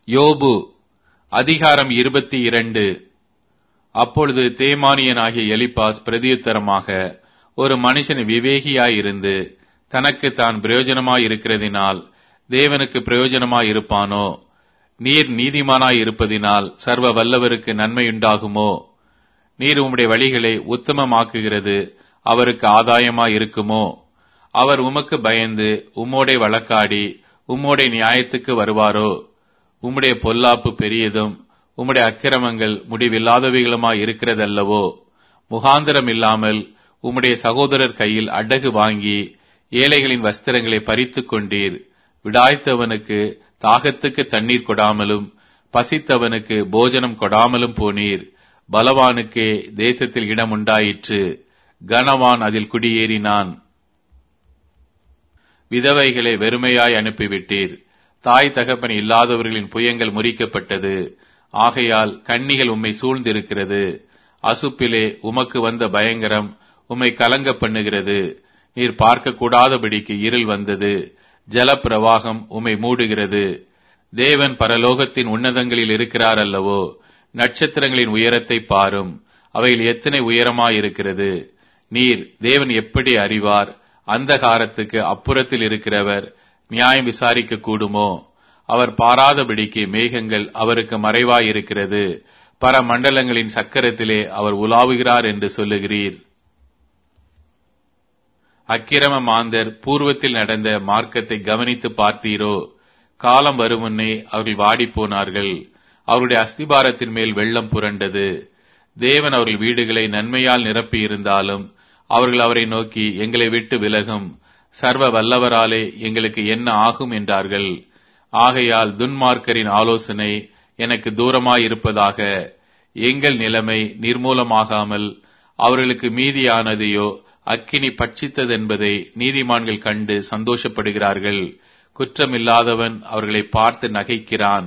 யோபு அதிகாரம் இருபத்தி இரண்டு அப்பொழுது தேமானியனாகிய எலிப்பாஸ் பிரதியுத்தரமாக ஒரு மனுஷன் விவேகியாயிருந்து தனக்கு தான் பிரயோஜனமாயிருக்கிறதினால் தேவனுக்கு பிரயோஜனமாயிருப்பானோ நீர் நீதிமானாய் இருப்பதினால் சர்வ வல்லவருக்கு நன்மையுண்டாகுமோ நீர் உம்முடைய வழிகளை உத்தமமாக்குகிறது அவருக்கு ஆதாயமாய் இருக்குமோ அவர் உமக்கு பயந்து உம்மோடே வழக்காடி உம்மோடே நியாயத்துக்கு வருவாரோ உம்முடைய பொல்லாப்பு பெரியதும் உம்முடைய அக்கிரமங்கள் முடிவில்லாதவைகளுமாய் இருக்கிறதல்லவோ முகாந்திரம் இல்லாமல் உம்முடைய சகோதரர் கையில் அடகு வாங்கி ஏழைகளின் வஸ்திரங்களை பறித்துக் கொண்டீர் விடாய்த்தவனுக்கு தாகத்துக்கு தண்ணீர் கொடாமலும் பசித்தவனுக்கு போஜனம் கொடாமலும் போனீர் பலவானுக்கே தேசத்தில் இடம் உண்டாயிற்று கனவான் அதில் குடியேறினான் விதவைகளை வெறுமையாய் அனுப்பிவிட்டீர் தாய் தகப்பன் இல்லாதவர்களின் புயங்கள் முறிக்கப்பட்டது ஆகையால் கன்னிகள் உம்மை சூழ்ந்திருக்கிறது அசுப்பிலே உமக்கு வந்த பயங்கரம் உம்மை கலங்க பண்ணுகிறது நீர் பார்க்க கூடாதபடிக்கு இருள் வந்தது ஜலப்பிரவாகம் உம்மை மூடுகிறது தேவன் பரலோகத்தின் உன்னதங்களில் இருக்கிறார் அல்லவோ நட்சத்திரங்களின் உயரத்தை பாரும் அவைகள் எத்தனை உயரமாயிருக்கிறது நீர் தேவன் எப்படி அறிவார் அந்த காரத்துக்கு அப்புறத்தில் இருக்கிறவர் நியாயம் விசாரிக்க கூடுமோ அவர் பாராதபடிக்கு மேகங்கள் அவருக்கு மறைவாயிருக்கிறது பர மண்டலங்களின் சக்கரத்திலே அவர் உலாவுகிறார் என்று சொல்லுகிறீர் அக்கிரம மாந்தர் பூர்வத்தில் நடந்த மார்க்கத்தை கவனித்து பார்த்தீரோ காலம் வரும் முன்னே அவர்கள் வாடிப் போனார்கள் அவருடைய அஸ்திபாரத்தின் மேல் வெள்ளம் புரண்டது தேவன் அவர்கள் வீடுகளை நன்மையால் நிரப்பி இருந்தாலும் அவர்கள் அவரை நோக்கி எங்களை விட்டு விலகும் சர்வ வல்லவராலே எங்களுக்கு என்ன ஆகும் என்றார்கள் ஆகையால் துன்மார்க்கரின் ஆலோசனை எனக்கு தூரமாயிருப்பதாக எங்கள் நிலைமை நிர்மூலமாகாமல் அவர்களுக்கு மீதியானதையோ அக்கினி பட்சித்ததென்பதை நீதிமான்கள் கண்டு சந்தோஷப்படுகிறார்கள் குற்றமில்லாதவன் அவர்களை பார்த்து நகைக்கிறான்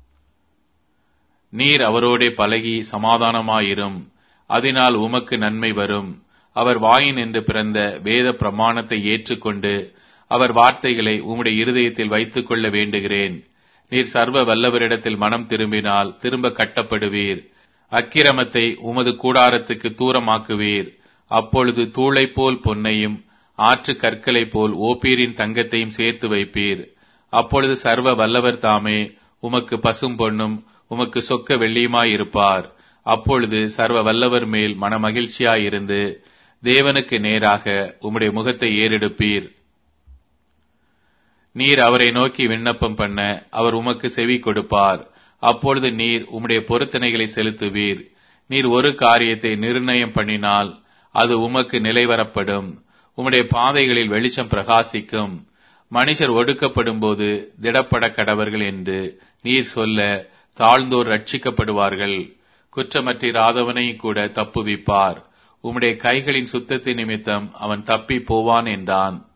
நீர் அவரோடே பழகி சமாதானமாயிரும் அதனால் உமக்கு நன்மை வரும் அவர் வாயின் என்று பிறந்த வேத பிரமாணத்தை ஏற்றுக்கொண்டு அவர் வார்த்தைகளை உம்முடைய இருதயத்தில் வைத்துக் கொள்ள வேண்டுகிறேன் நீர் சர்வ வல்லவரிடத்தில் மனம் திரும்பினால் திரும்ப கட்டப்படுவீர் அக்கிரமத்தை உமது கூடாரத்துக்கு தூரமாக்குவீர் அப்பொழுது தூளை போல் பொன்னையும் ஆற்று கற்களை போல் ஓப்பீரின் தங்கத்தையும் சேர்த்து வைப்பீர் அப்பொழுது சர்வ வல்லவர் தாமே உமக்கு பசும் பொன்னும் உமக்கு சொக்க வெள்ளியுமாயிருப்பார் அப்பொழுது சர்வ வல்லவர் மேல் மனமகிழ்ச்சியாயிருந்து தேவனுக்கு நேராக உம்முடைய முகத்தை ஏறெடுப்பீர் நீர் அவரை நோக்கி விண்ணப்பம் பண்ண அவர் உமக்கு செவி கொடுப்பார் அப்பொழுது நீர் உம்முடைய பொருத்தனைகளை செலுத்துவீர் நீர் ஒரு காரியத்தை நிர்ணயம் பண்ணினால் அது உமக்கு நிலைவரப்படும் உம்முடைய பாதைகளில் வெளிச்சம் பிரகாசிக்கும் மனுஷர் ஒடுக்கப்படும் போது திடப்பட கடவர்கள் என்று நீர் சொல்ல தாழ்ந்தோர் ரட்சிக்கப்படுவார்கள் குற்றமற்றிராதவனையும் கூட தப்புவிப்பார் உம்முடைய கைகளின் சுத்தத்தின் நிமித்தம் அவன் தப்பி போவான் என்றான்